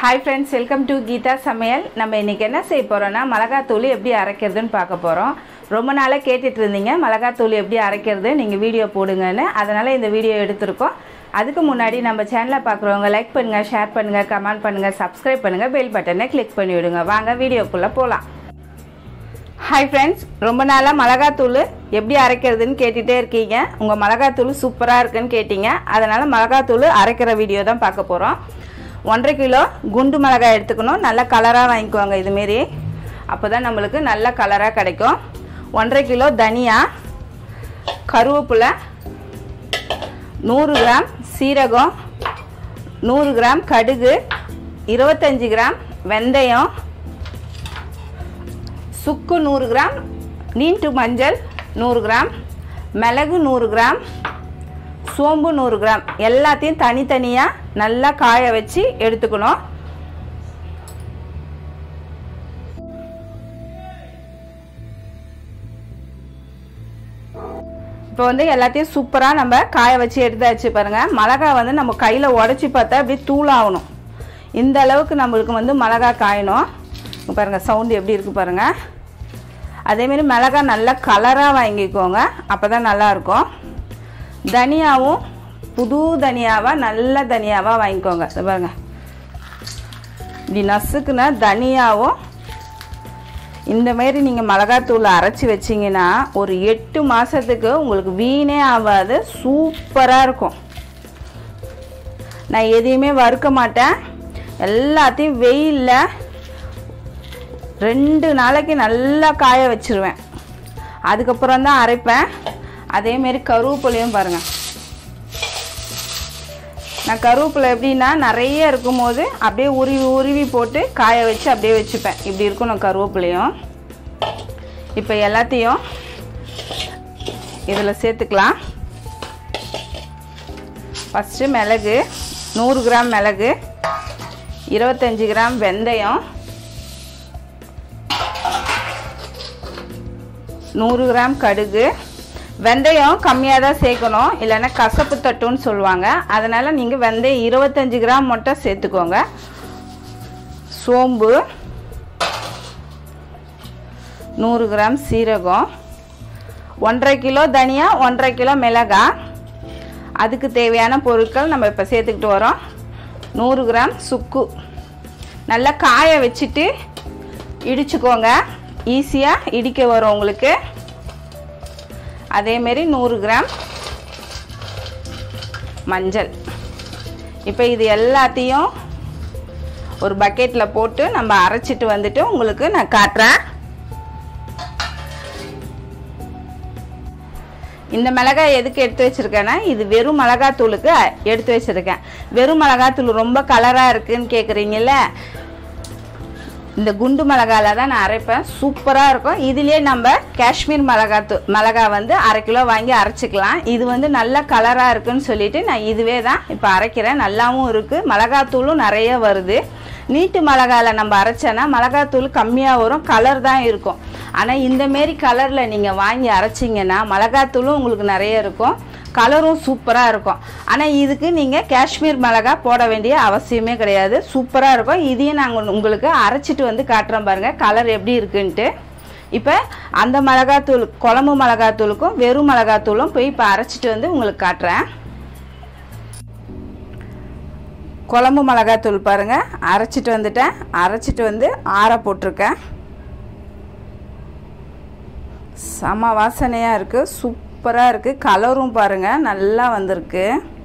hi friends welcome to Geetha Samayal நம்ம இன்றைக்கி என்ன செய்ய போகிறோன்னா மிளகாத்தூள் எப்படி அரைக்கிறதுன்னு பார்க்க போகிறோம் ரொம்ப நாளாக கேட்டுட்டு இருந்தீங்க மிளகாத்தூள் எப்படி அரைக்கிறது நீங்கள் வீடியோ போடுங்கன்னு அதனால் இந்த வீடியோ எடுத்திருக்கோம் அதுக்கு முன்னாடி நம்ம சேனலை பார்க்குறவங்க லைக் பண்ணுங்கள் ஷேர் பண்ணுங்கள் கமெண்ட் பண்ணுங்கள் சப்ஸ்கிரைப் பண்ணுங்கள் பெல் பட்டனை கிளிக் பண்ணி விடுங்க வாங்க வீடியோக்குள்ளே போகலாம் ஹாய் ஃப்ரெண்ட்ஸ் ரொம்ப நாளாக மிளகாத்தூள் எப்படி அரைக்கிறதுன்னு கேட்டுகிட்டே இருக்கீங்க உங்கள் மிளகாத்தூள் சூப்பராக இருக்குன்னு கேட்டீங்க அதனால் மிளகாத்தூள் அரைக்கிற வீடியோ தான் பார்க்க போகிறோம் ஒன்றரை கிலோ குண்டு மிளகாய் எடுத்துக்கணும் நல்ல கலராக வாங்கிக்குவாங்க இதுமாரி அப்போ தான் நம்மளுக்கு நல்ல கலராக கிடைக்கும் ஒன்றரை கிலோ தனியா கருவேப்பிலை நூறு கிராம் சீரகம் நூறு கிராம் கடுகு இருபத்தஞ்சி கிராம் வெந்தயம் சுக்கு நூறு கிராம் நீண்டு மஞ்சள் நூறு கிராம் மிளகு நூறு கிராம் சோம்பு நூறு கிராம் எல்லாத்தையும் தனித்தனியாக நல்லா காய வச்சு எடுத்துக்கணும் இப்போ வந்து எல்லாத்தையும் சூப்பராக நம்ம காய வச்சு எடுத்தாச்சு பாருங்கள் மிளகா வந்து நம்ம கையில் உடச்சி பார்த்தா அப்படியே தூளாகணும் இந்த அளவுக்கு நம்மளுக்கு வந்து மிளகா காயணும் இங்க பாருங்கள் சவுண்டு எப்படி இருக்குது பாருங்கள் அதேமாரி மிளகா நல்லா கலராக வாங்கிக்கோங்க அப்போ தான் நல்லாயிருக்கும் தனியாவும் புது தனியாவாக நல்ல தனியாவாக வாங்கிக்கோங்க இதை பாருங்க இப்படி நசுக்குன தனியாவும் இந்த மாதிரி நீங்கள் மிளகாத்தூள் அரைச்சி வச்சிங்கன்னா ஒரு எட்டு மாதத்துக்கு உங்களுக்கு வீணே ஆகாது சூப்பராக இருக்கும் நான் எதையுமே வறுக்க மாட்டேன் எல்லாத்தையும் வெயிலில் ரெண்டு நாளைக்கு நல்லா காய வச்சிருவேன் அதுக்கப்புறம் தான் அரைப்பேன் அதேமாரி கருவேப்பிலையும் பாருங்கள் நான் கருவேப்பிலை எப்படின்னா நிறைய இருக்கும்போது அப்படியே உருவி உருவி போட்டு காய வச்சு அப்படியே வச்சுப்பேன் இப்படி இருக்கணும் கருவேப்பிலையும் இப்போ எல்லாத்தையும் இதில் சேர்த்துக்கலாம் ஃபஸ்ட்டு மிளகு நூறு கிராம் மிளகு இருபத்தஞ்சி கிராம் வெந்தயம் நூறு கிராம் கடுகு வெந்தயம் கம்மியாக தான் சேர்க்கணும் இல்லைன்னா கசப்பு தட்டுன்னு சொல்லுவாங்க அதனால் நீங்கள் வெந்தயம் இருபத்தஞ்சி கிராம் மட்டும் சேர்த்துக்கோங்க சோம்பு நூறு கிராம் சீரகம் ஒன்றரை கிலோ தனியா ஒன்றரை கிலோ மிளகாய் அதுக்கு தேவையான பொருட்கள் நம்ம இப்போ சேர்த்துக்கிட்டு வரோம் நூறு கிராம் சுக்கு நல்லா காய வச்சுட்டு இடிச்சுக்கோங்க ஈஸியாக இடிக்க வரும் உங்களுக்கு அதேமாரி நூறு கிராம் மஞ்சள் இப்போ இது எல்லாத்தையும் ஒரு பக்கெட்டில் போட்டு நம்ம அரைச்சிட்டு வந்துட்டு உங்களுக்கு நான் காட்டுறேன் இந்த மிளகாய் எதுக்கு எடுத்து வச்சுருக்கேன்னா இது வெறும் மிளகாத்தூளுக்கு எடுத்து வச்சுருக்கேன் வெறும் மிளகாத்தூள் ரொம்ப கலராக இருக்குன்னு கேட்குறீங்கல்ல இந்த குண்டு மிளகால தான் நான் அரைப்பேன் சூப்பராக இருக்கும் இதுலேயே நம்ம காஷ்மீர் மிளகாத்தூ மிளகா வந்து அரை கிலோ வாங்கி அரைச்சிக்கலாம் இது வந்து நல்ல கலராக இருக்குன்னு சொல்லிட்டு நான் இதுவே தான் இப்போ அரைக்கிறேன் நல்லாவும் இருக்குது மிளகாத்தூளும் நிறைய வருது நீட்டு மிளகால நம்ம அரைச்சோன்னா மிளகாத்தூள் கம்மியாக வரும் கலர் தான் இருக்கும் ஆனால் இந்தமாரி கலரில் நீங்கள் வாங்கி அரைச்சிங்கன்னா மிளகாத்தூளும் உங்களுக்கு நிறைய இருக்கும் கலரும் சூப்பராக இருக்கும் ஆனால் இதுக்கு நீங்கள் காஷ்மீர் மிளகா போட வேண்டிய அவசியமே கிடையாது சூப்பராக இருக்கும் இதையும் நாங்கள் உங்களுக்கு அரைச்சிட்டு வந்து காட்டுறோம் பாருங்கள் கலர் எப்படி இருக்குன்ட்டு இப்போ அந்த மிளகாத்தூள் குழம்பு மிளகாத்தூளுக்கும் வெறும் மிளகாத்தூளும் போய் இப்போ அரைச்சிட்டு வந்து உங்களுக்கு காட்டுறேன் குழம்பு மிளகாத்தூள் பாருங்கள் அரைச்சிட்டு வந்துட்டேன் அரைச்சிட்டு வந்து ஆற போட்டிருக்கேன் செம வாசனையாக இருக்குது சூப்பராக இருக்குது கலரும் பாருங்கள் நல்லா வந்திருக்கு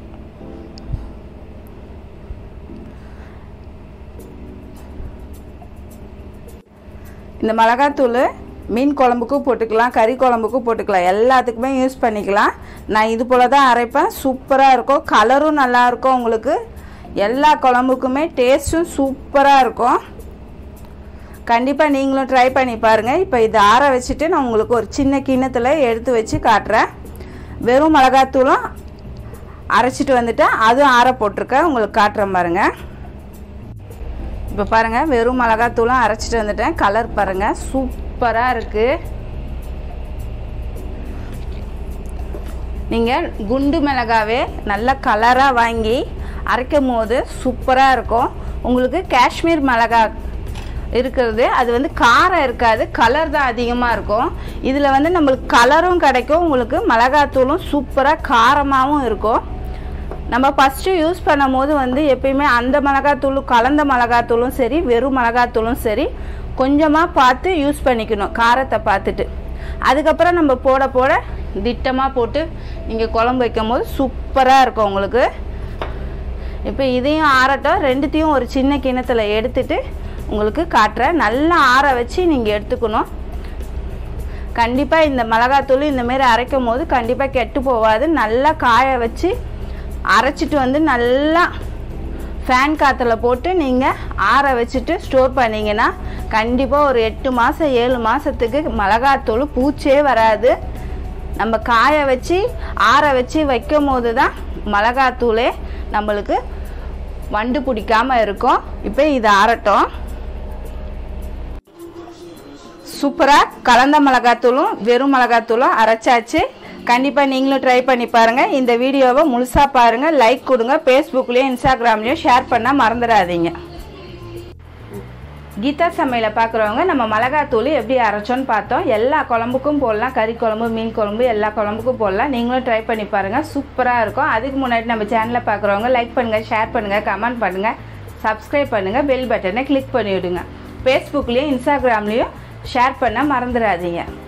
இந்த மிளகாத்தூள் மீன் குழம்புக்கும் போட்டுக்கலாம் கறி குழம்புக்கும் போட்டுக்கலாம் எல்லாத்துக்குமே யூஸ் பண்ணிக்கலாம் நான் இது போல் தான் அரைப்பேன் சூப்பராக இருக்கும் கலரும் நல்லாயிருக்கும் உங்களுக்கு எல்லா குழம்புக்குமே டேஸ்ட்டும் சூப்பராக இருக்கும் கண்டிப்பாக நீங்களும் ட்ரை பண்ணி பாருங்கள் இப்போ இதை ஆற வச்சுட்டு நான் உங்களுக்கு ஒரு சின்ன கிண்ணத்தில் எடுத்து வச்சு காட்டுறேன் வெறும் மிளகாத்தூளும் அரைச்சிட்டு வந்துட்டேன் அதுவும் ஆற போட்டிருக்கேன் உங்களுக்கு காட்டுறேன் பாருங்கள் இப்போ பாருங்கள் வெறும் மிளகாத்தூளும் அரைச்சிட்டு வந்துட்டேன் கலர் பாருங்கள் சூப்பராக இருக்குது நீங்கள் குண்டு மிளகாவே நல்ல கலராக வாங்கி அரைக்கும் போது சூப்பராக இருக்கும் உங்களுக்கு காஷ்மீர் மிளகா இருக்கிறது அது வந்து காரம் இருக்காது கலர் தான் அதிகமாக இருக்கும் இதில் வந்து நம்மளுக்கு கலரும் கிடைக்கும் உங்களுக்கு மிளகாத்தூளும் சூப்பராக காரமாகவும் இருக்கும் நம்ம ஃபஸ்ட்டு யூஸ் பண்ணும்போது வந்து எப்பயுமே அந்த மிளகாத்தூளும் கலந்த மிளகாத்தூளும் சரி வெறும் மிளகாத்தூளும் சரி கொஞ்சமாக பார்த்து யூஸ் பண்ணிக்கணும் காரத்தை பார்த்துட்டு அதுக்கப்புறம் நம்ம போட போட திட்டமாக போட்டு நீங்கள் குழம்பு வைக்கும் போது சூப்பராக இருக்கும் உங்களுக்கு இப்போ இதையும் ஆறட்டும் ரெண்டுத்தையும் ஒரு சின்ன கிணத்துல எடுத்துட்டு உங்களுக்கு காட்டுறேன் நல்லா ஆற வச்சு நீங்கள் எடுத்துக்கணும் கண்டிப்பாக இந்த மிளகாத்தூள் இந்தமாரி அரைக்கும் போது கண்டிப்பாக கெட்டு போகாது நல்லா காய வச்சு அரைச்சிட்டு வந்து நல்லா ஃபேன் காற்றுல போட்டு நீங்கள் ஆற வச்சுட்டு ஸ்டோர் பண்ணிங்கன்னா கண்டிப்பாக ஒரு எட்டு மாதம் ஏழு மாதத்துக்கு மிளகாத்தூள் பூச்சே வராது நம்ம காய வச்சு ஆற வச்சு வைக்கும் போது தான் மிளகாத்தூளே நம்மளுக்கு வண்டு பிடிக்காம இருக்கும் இப்போ இது ஆறட்டும் சூப்பராக கலந்த மிளகாத்தூளும் வெறும் மிளகாத்தூளும் அரைச்சாச்சு கண்டிப்பாக நீங்களும் ட்ரை பண்ணி பாருங்கள் இந்த வீடியோவை முழுசாக பாருங்கள் லைக் கொடுங்க ஃபேஸ்புக்லேயும் இன்ஸ்டாகிராம்லேயும் ஷேர் பண்ண மறந்துடாதீங்க கீதா சமையலை பார்க்குறவங்க நம்ம மிளகாத்தூள் எப்படி அரைச்சோன்னு பார்த்தோம் எல்லா குழம்புக்கும் போடலாம் கறி குழம்பு மீன் குழம்பு எல்லா குழம்புக்கும் போடலாம் நீங்களும் ட்ரை பண்ணி பாருங்கள் சூப்பராக இருக்கும் அதுக்கு முன்னாடி நம்ம சேனலை பார்க்குறவங்க லைக் பண்ணுங்கள் ஷேர் பண்ணுங்கள் கமெண்ட் பண்ணுங்கள் சப்ஸ்கிரைப் பண்ணுங்கள் பெல் பட்டனை கிளிக் பண்ணி விடுங்க ஃபேஸ்புக்லேயும் இன்ஸ்டாகிராம்லேயும் ஷேர் பண்ண மறந்துடாதீங்க